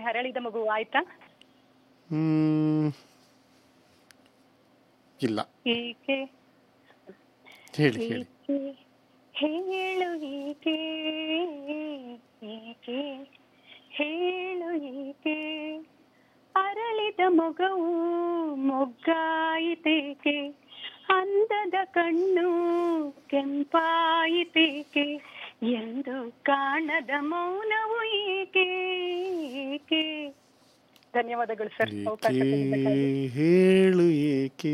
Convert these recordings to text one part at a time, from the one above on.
ಹರಳಿದ ಮಗು ಆಯ್ತಾ ಹ್ಮ್ ಇಲ್ಲ ಏಕೆ ಹೇಳಿ ಹೇಳಿ ಏಕೆ ಹೇಳು ಏಕೆ ಏಕೆ ಹೇಳು ಏಕೆ ಅರಳಿದ ಮೊಗವು ಮೊಗ್ಗಾಯಿತೇಕೆ ಅಂದದ ಕಣ್ಣು ಕೆಂಪಾಯಿತೇಕೆ ಎಂದು ಕಾಣದ ಮೌನವು ಏಕೆ ಏಕೆ ಧನ್ಯವಾದಗಳು ಸರ್ ಅವಕಾಶ ಏಕೆ ಕೊಟ್ಟಿದ್ದಕ್ಕಾಗಿ. ಹೇಳು ಏಕೆ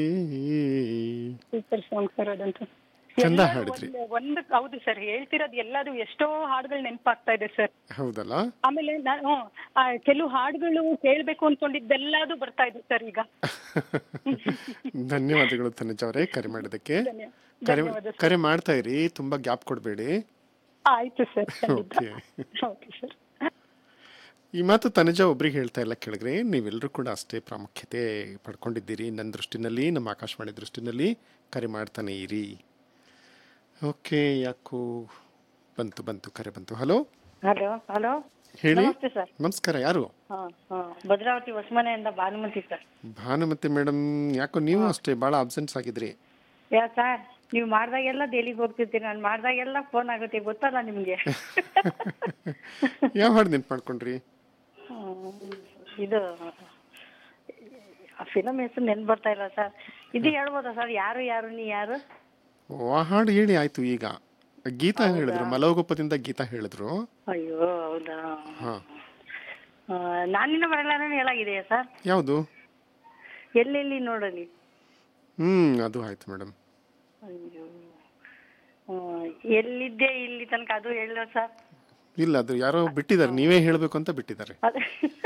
ಸೂಪರ್ ಸಾಂಗ್ ಸರ್ ಅದಂತೂ ಚಂದ ಎಲ್ಲರೂ ಹಾಡಿದ್ರಿ. ಒಂದು- ಒಂದು ಹೌದು ಸರ್ ಹೇಳ್ತಿರೋದು ಎಲ್ಲದು ಎಷ್ಟೋ ಹಾಡುಗಳು ನೆನಪಾಗ್ತಾ ಇದೆ ಸರ್ ಹೌದಲ್ಲ ಆಮೇಲೆ ನಾನು ಆ, ಕೆಲವು ಹಾಡುಗಳು ಕೇಳ್ಬೇಕು ಅನ್ಕೊಂಡಿದ್ದೆಲ್ಲದು ಬರ್ತಾ ಇದೆ ಸರ್ ಈಗ ಧನ್ಯವಾದಗಳು ತನುಜ ಅವರೇ ಕರೆ ಮಾಡಿದ್ದಕ್ಕೆ ಧನ್ಯ- ಕರೆ ಧನ್ಯವಾದ ಸರ್ ಕರೆ ಮಾಡ್ತಾ ಇರಿ ತುಂಬಾ ಗ್ಯಾಪ್ ಕೊಡಬೇಡಿ ಆಯ್ತು ಸರ್ ಖಂಡಿತ ಓಕೆ ಓಕೆ ಸರ್ ಈ ಮಾತು ತನುಜ ಒಬ್ರಿಗೆ ಹೇಳ್ತಾ ಇಲ್ಲ ಕೇಳಿದ್ರೆ ನೀವೆಲ್ಲರೂ ಕೂಡ ಅಷ್ಟೇ ಪ್ರಾಮುಖ್ಯತೆ ಪಡ್ಕೊಂಡಿದ್ದೀರಿ ನನ್ನ ದೃಷ್ಟಿನಲ್ಲಿ ನಮ್ಮ ಆಕಾಶವಾಣಿ ದೃಷ್ಟಿನಲ್ಲಿ ಕರೆ ಮಾಡ್ತಾನೆ ಇರಿ ಓಕೆ ಯಾಕೋ ಬಂತು ಬಂತು ಕರೆ ಬಂತು ಹಲೋ ಹಲೋ ಹಲೋ ಹೇಳಿ ನಮಸ್ತೆ ಸರ್ ನಮಸ್ಕಾರ ಯಾರು ಹಾ ಹಾ ಭದ್ರಾವತಿ ಹೊಸಮನೆಯಿಂದ ಭಾನುಮತಿ ಸರ್ ಭಾನುಮತಿ ಮೇಡಮ್ ಯಾಕೋ ನೀವು ಅಷ್ಟೇ ಭಾಳ ಅಬ್ಸೆನ್ಸ್ ಆಗಿದ್ರಿ ಯಾ ಸರ್ ನೀವು ಮಾಡ್ದಾಗೆಲ್ಲ ದೆಹಲಿಗೆ ಹೋಗ್ತಿರ್ತೀರಿ ನಾನು ಮಾಡ್ದಾಗೆಲ್ಲ ಫೋನ್ ಆಗುತ್ತೆ ಗೊತ್ತಲ್ಲ ನಿಮ್ಗೆ ಯಾವ ಹಾಡು ನೆನ್ಪು ಮಾಡ್ಕೊಂಡ್ರಿ ಹ್ಮ್. ಇದು ಆ ಫಿಲಮ್ ಹೆಸರು ನೆನ್ಪು ಬರ್ತಾ ಇಲ್ಲ ಸರ್ ಇದು ಹೇಳ್ಬೋದಾ ಸರ್ ಯಾರು ಯಾರು ನೀ ಯಾರು ಓ ಆ ಹಾಡು ಹೇಳಿ ಆಯ್ತು ಈಗ ಗೀತಾ ಹೇಳಿದ್ರು ಮಲೋಗೋಪದಿಂದ ಗೀತಾ ಹೇಳಿದ್ರು ಅಯ್ಯೋ ಹೌದಾ ಹಾ ಆ, ನಾನಿನ್ನ ಬರಲಾರನೇ ಹೇಳಾಗಿದೆಯಾ ಸರ್ ಯಾವುದು ಎಲ್ಲೆಲ್ಲಿ ನೋಡಲಿ ಹ್ಮ್ ಅದು ಆಯ್ತು ಮೇಡಮ್ ಅಯ್ಯೋ ಆ, ಎಲ್ಲಿದ್ದೆ ಇಲ್ಲಿ ತನಕ ಅದು ಹೇಳಿಲ್ಲ ಸರ್ ಇಲ್ಲ ಅದು ಯಾರೋ ಬಿಟ್ಟಿದ್ದಾರೆ ನೀವೇ ಹೇಳಬೇಕು ಅಂತ ಬಿಟ್ಟಿದ್ದಾರೆ ಅದೇ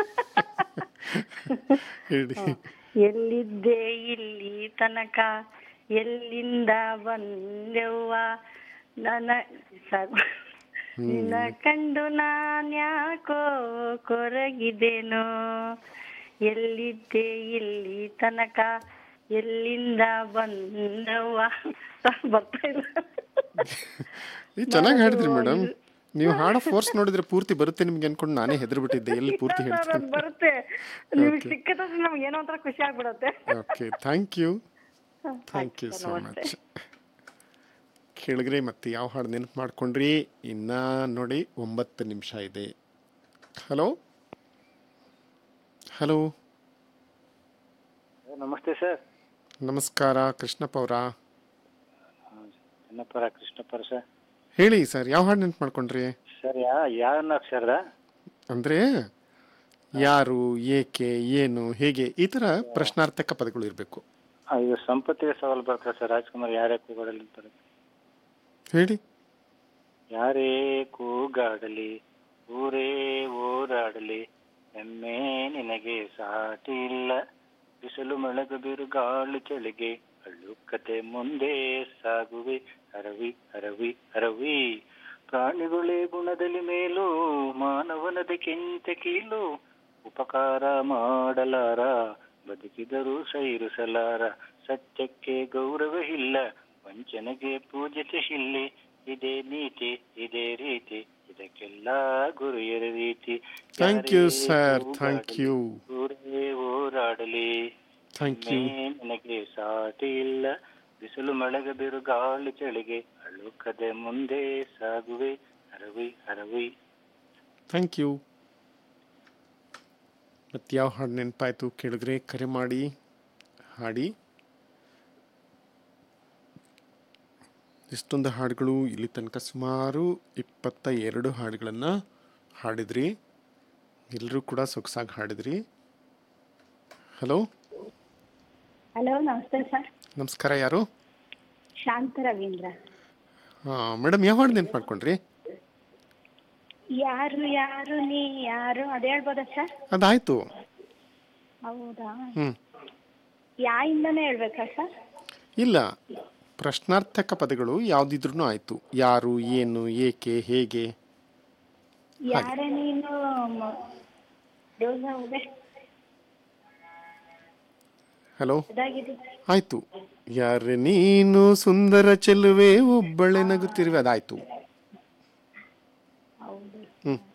ಹೇಳಿ ಎಲ್ಲಿದ್ದೆ ಇಲ್ಲಿ ತನಕ ಎಲ್ಲಿಂದ ಬಂದೆವ್ವ ನನ್ನ ಸರ್ ನಿನ್ನ ಕಂಡು ನಾನ್ಯಾಕೋ ಕೊರಗಿದೆನೋ ಎಲ್ಲಿದ್ದೆ ಇಲ್ಲಿ ತನಕ ಎಲ್ಲಿಂದ ಬಂದವ್ವ ಸರ್, ಬರ್ತಾ ಇಲ್ಲ ಈ ಚೆನ್ನಾಗಿ ಹಾಡಿದ್ರಿ ಮೇಡಮ್ ನೀವು ಹಾಡೋ ಫೋರ್ಸ್ ನೋಡಿದ್ರೆ ಪೂರ್ತಿ ಬರುತ್ತೆ ನಿಮ್ಗೆ ಅನ್ಕೊಂಡು ನಾನೇ ಹೆದರ್ ಬಿಟ್ಟಿದ್ದೆ ಎಲ್ಲಿ ಪೂರ್ತಿ ಸರ್, ಹೇಳ್ತೀನಿ ಅದ್ ಬರುತ್ತೆ ನಿಮಗೆ ಸಿಕ್ಕ ತಕ್ಷಣ ನಮ್ಗೆ ಏನೋ ಒಂಥರ ಖುಷಿ ಆಗ್ಬಿಡತ್ತೆ okay thank you thank you so much ಕೇಳಿದ್ರೆ ಮತ್ತೆ ಯಾವ ಹಾಡು ನೆನಪು ಮಾಡ್ಕೊಂಡ್ರಿ ಇನ್ನ ನೋಡಿ ಒಂಬತ್ತು ನಿಮಿಷ ಇದೆ ಹಲೋ ಹಲೋ ನಮಸ್ತೆ ಸರ್ ನಮಸ್ಕಾರ ಕೃಷ್ಣಪ್ಪ ಅವರ ಚೆನ್ನಪ್ಪರ ಕೃಷ್ಣಪ್ಪರ ಸರ್ ಹೇಳಿ ಸರ್ ಯಾವ ಹಾಡು ನೆನಪು ಮಾಡ್ಕೊಂಡ್ರಿ ಸರ್ ಯಾ ಯಾವ ಅಕ್ಷರದ ಅಂದರೆ ಯಾರು ಏಕೆ ಏನು ಹೇಗೆ ಈ ಥರ ಪ್ರಶ್ನಾರ್ಥಕ ಪದಗಳು ಇರಬೇಕು ಇದು ಸಂಪತ್ತಿಗೆ ಸವಾಲು ಬರ್ತದೆ ಸರ್ ರಾಜ್ಕುಮಾರ್ ಯಾರೇ ಕೂಗಾಡಲಿ ಅಂತಾರೆ ಹೇಳಿ ಯಾರೇ ಕೂಗಾಡಲಿ ಊರೇ ಓಡಾಡಲಿ ಎಮ್ಮೆ ನಿನಗೆ ಸಾಟಿ ಇಲ್ಲ ಬಿಸಿಲು ಮಳೆಗ ಬಿರುಗಾಳಿ ಚಳಿಗೆ ಅಳ್ಳುಕತೆ ಮುಂದೆ ಸಾಗುವೆ ಅರವಿ ಅರವಿ ಅರವಿ ಪ್ರಾಣಿಗಳೇ ಗುಣದಲ್ಲಿ ಮೇಲು ಮಾನವನದಕ್ಕಿಂತ ಕೀಲು ಉಪಕಾರ ಮಾಡಲಾರ ಬದುಕಿದರೂ ಸೈರಿಸಲಾರ ಸತ್ಯಕ್ಕೆ ಗೌರವ ಇಲ್ಲ ವಂಚನೆಗೆ ಪೂಜಿತ ಇಲ್ಲಿ ಇದೇ ನೀತಿ ಇದೇ ರೀತಿ ಇದಕ್ಕೆಲ್ಲ ಗುರಿಯರ ರೀತಿ ಥ್ಯಾಂಕ್ ಯು ಯಾರೇ ಸರ್ ಕೂಗಾಡಲಿ, ಥ್ಯಾಂಕ್ ಯು ಊರೇ ಓಡಾಡಲಿ ಥ್ಯಾಂಕ್ ಯು ಎಮ್ಮೆ ನನಗೆ ಸಾಟಿ ಇಲ್ಲ ಬಿಸಿಲು ಮಳೆಗೆ ಬಿರುಗಾಳಿ ಚಳಿಗೆ ಅಳುಕದೆ ಮುಂದೆ ಸಾಗುವೆ ಅರವಿ ಅರವಿ ಥ್ಯಾಂಕ್ ಯು ಮತ್ತು ಯಾವ ಹಾಡು ನೆನಪಾಯಿತು ಕೇಳಿದ್ರೆ ಕರೆ ಮಾಡಿ ಹಾಡಿ ಇಷ್ಟೊಂದು ಹಾಡುಗಳು ಇಲ್ಲಿ ತನಕ ಸುಮಾರು ಇಪ್ಪತ್ತ ಎರಡು ಹಾಡುಗಳನ್ನು ಹಾಡಿದ್ರಿ ಎಲ್ಲರೂ ಕೂಡ ಸೊಗಸಾಗಿ ಹಾಡಿದ್ರಿ ಹಲೋ ಹಲೋ ನಮಸ್ತೆ ಸರ್ ನಮಸ್ಕಾರ ಯಾರು ಶಾಂತ ರವೀಂದ್ರ ಹಾಂ ಮೇಡಮ್ ಯಾವ ಹಾಡು ನೆನ್ಪು ಮಾಡ್ಕೊಂಡ್ರಿ ಯಾರು ಯಾರು ನೀ ಯಾರು ಅದ್ ಹೇಳ್ಬೋದಾ ಸರ್ ಅದಾಯಿತು ಹೌದಾ ಹ್ಞೂ ಯಾಯಿಂದನೇ ಹೇಳ್ಬೇಕಾ ಸರ್ ಇಲ್ಲ ಪ್ರಶ್ನಾರ್ಥಕ ಪದಗಳು ಯಾವುದಿದ್ರೂ ಆಯಿತು ಯಾರು ಏನು ಏಕೆ ಹೇಗೆ ಯಾರೇ ನೀನು ಮ- ದೇವ್ರ ಹೋದೆ ಹಲೋ ಅದಾಗಿದೆ ಆಯಿತು ಯಾರೆ ನೀನು ಸುಂದರ ಚೆಲುವೆ ಒಬ್ಬಳೆ ನಗುತ್ತಿರುವೆ ಅದಾಯಿತು ಹೌದು ಹ್ಞೂ